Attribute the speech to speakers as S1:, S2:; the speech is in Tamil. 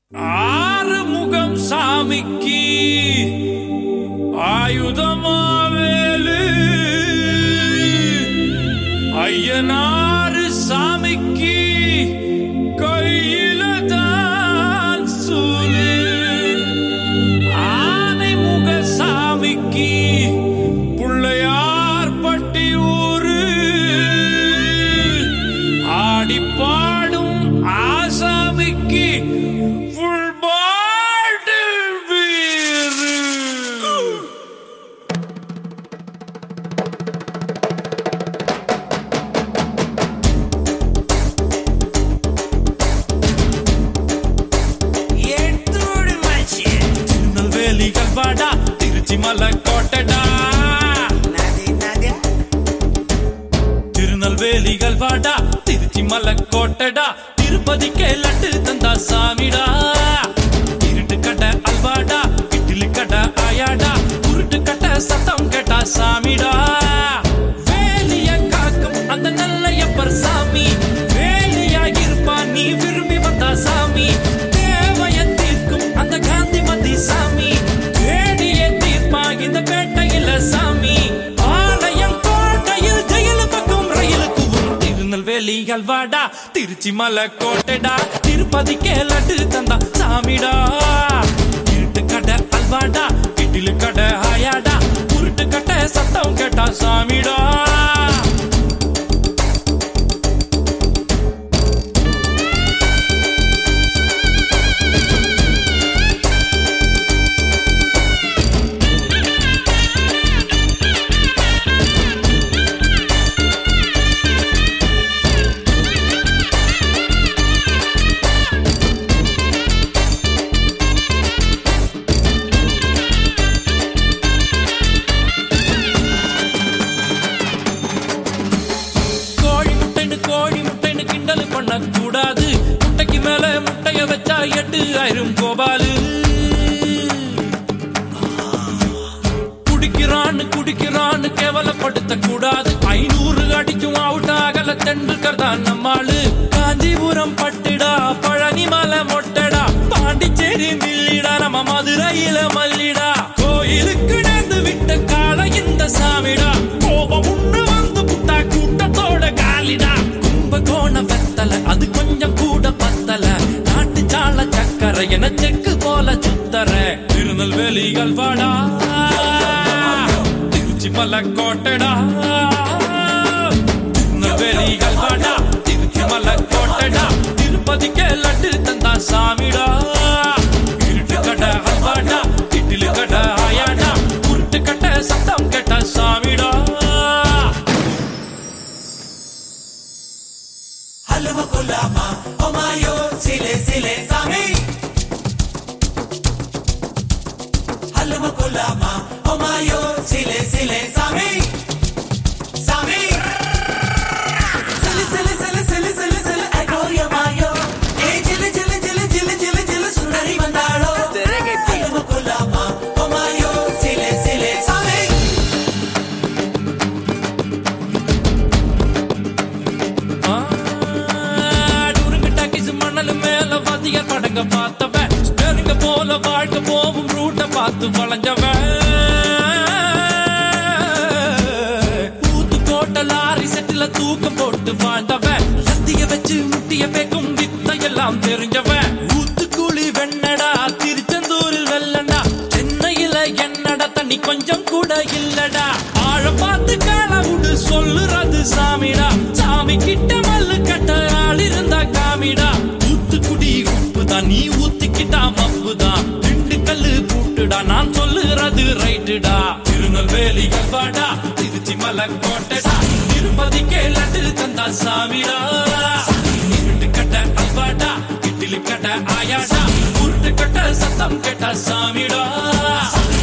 S1: ஆறுமுகம் சாமிக்கு ஆயுதமாவேலு ஐயனாறு சாமிக்கு கையில தான் சூலு ஆனைமுக சாமிக்கு புள்ளையார் பட்டி ஊரு ஆடி பாடும் ஆசாமிக்கு ஃபுல் பாட்டில் பீரு
S2: எடுத்துடு மச்சி
S1: திருநெல்வேலிகள் வாடா திருச்சி மலை கோட்டடா
S2: நதி நதி
S1: திருநெல்வேலிகள் வாடா திருச்சி மலை கோட்டடா திருப்பதிக்கே லட்டு தந்தா சாமிடா இருட்டு கடை அல்வாடா இட்லி கடை ஆயாடா உருட்டு கடை சத்தம் கேட்டா சாமிடா வேலிய காக்கும் அந்த நல்லையப்பர் சாமி வேலியா இருப்பான் நீ விரும்பி வந்தா சாமி தேவைய தீர்க்கும் அந்த காந்திமதி சாமி வேடிய தீர்ப்பா இந்த பேட்டையில சாமி ஆலயம் கோட்டையில் ஜெயிலு பக்கம் ரயிலுக்கு திருநெல்வேலி அல்வாடா திருச்சி மலை கோட்டைடா திருப்பதிக்கே லட்டு தந்தா சாமிடா இருட்டு கடை அல்வாடா இட்லி கடை ஆயாடா உருட்டு கடை சத்தம் கேட்டா சாமிடா கோழி முட்டைன்னு கோழி முட்டைன்னு கிண்டல் பண்ண கூடாது முட்டைக்கு மேல முட்டைய வச்சா எட்டு ஆயிரம் கோபாலு குடிக்கிறான்னு குடிக்கிறான்னு கேவலப்படுத்த கூடாது ஐநூறு அடிக்கும் அவுட் ஆகல தெண்டுக்கர் தான் நம்மாளு காஞ்சிபுரம் பட்டுடா பழனி மலை மொட்டடா பாண்டிச்சேரி மில்லிடா நம்ம மதுரையில மல்லிடா கோயிலுக்கு நடந்து விட்ட கால இந்த சாமிடா கோபம் உண்டு வந்து புட்டா கூட்டத்தோட காலிடா கும்பகோண வெத்தல அது கொஞ்சம் கூட பத்தல நாட்டு சால சக்கரை என செக்கு போல சுத்தர திருநெல்வேலிகள் வாடா திருச்சி மலை கோட்டடா திருநெல்வேலிகள் வாடா திருச்சி மலை கோட்டடா திருப்பதிக்கே லட்டு தந்தா சாமிடா இருட்டு கடை அல்வாடா இட்லி கடை ஆயாடா உருட்டு கடை சத்தம் கேட்ட சாமிடா
S2: ஹல்வா குலாமா ஓமாயோ சிலே சிலே சாமி ஹல்வா குலாமா ஓமாயோ சிலே சிலே சாமி சாமி சிலு சிலு சிலு சிலு சிலு சிலு அகோய மாயோ ஏ ஜிலு ஜிலு ஜிலு ஜிலு ஜிலு ஜிலு சுடரி வந்தாளோ ஹல்வா குலாமா ஓமாயோ சிலே சிலே சாமி
S1: டூருங்க டாக்கிஸ் மணல் மேல வாத்தியார் படங்க பார்த்தவன் ஸ்டேரிங்க போல வாழ்க்கை போகும் ரூட்ட பார்த்து வளைஞ்சவன் ஊத்து கோட்டை லாரி செட்டில தூக்கம் போட்டு வாழ்ந்தவன் லத்திய வச்சு முட்டிய பேக்கும் வித்தையெல்லாம் தெரிஞ்சவன் ஊத்துக்குழி வெண்ணடா திருச்செந்தூரில் வெள்ளடா சென்னையில என்னடா தண்ணி கொஞ்சம் கூட இல்லடா ஆழ பார்த்து கால விடு சொல்லுறது சாமிடா சாமி கிட்ட மல்லு கட்ட ஆள் இருந்தா காமிடா ஊத்துக்குடி உப்பு தான் நீ ஊத்திக்கிட்டா மப்பு தான் ரெண்டு கல்லு பூட்டுடா நான் சொல்லுறது ரைட்டுடா திருநெல்வேலி கல்வாடா திருச்சி மலை கோட்டடா திருப்பதிக்கே லட்டு தந்தா சாமிடா இருட்டு கட்ட அல்வாடா இட்லி கட்ட ஆயாடா உருட்டு கட்ட சத்தம் கேட்ட சாமிடா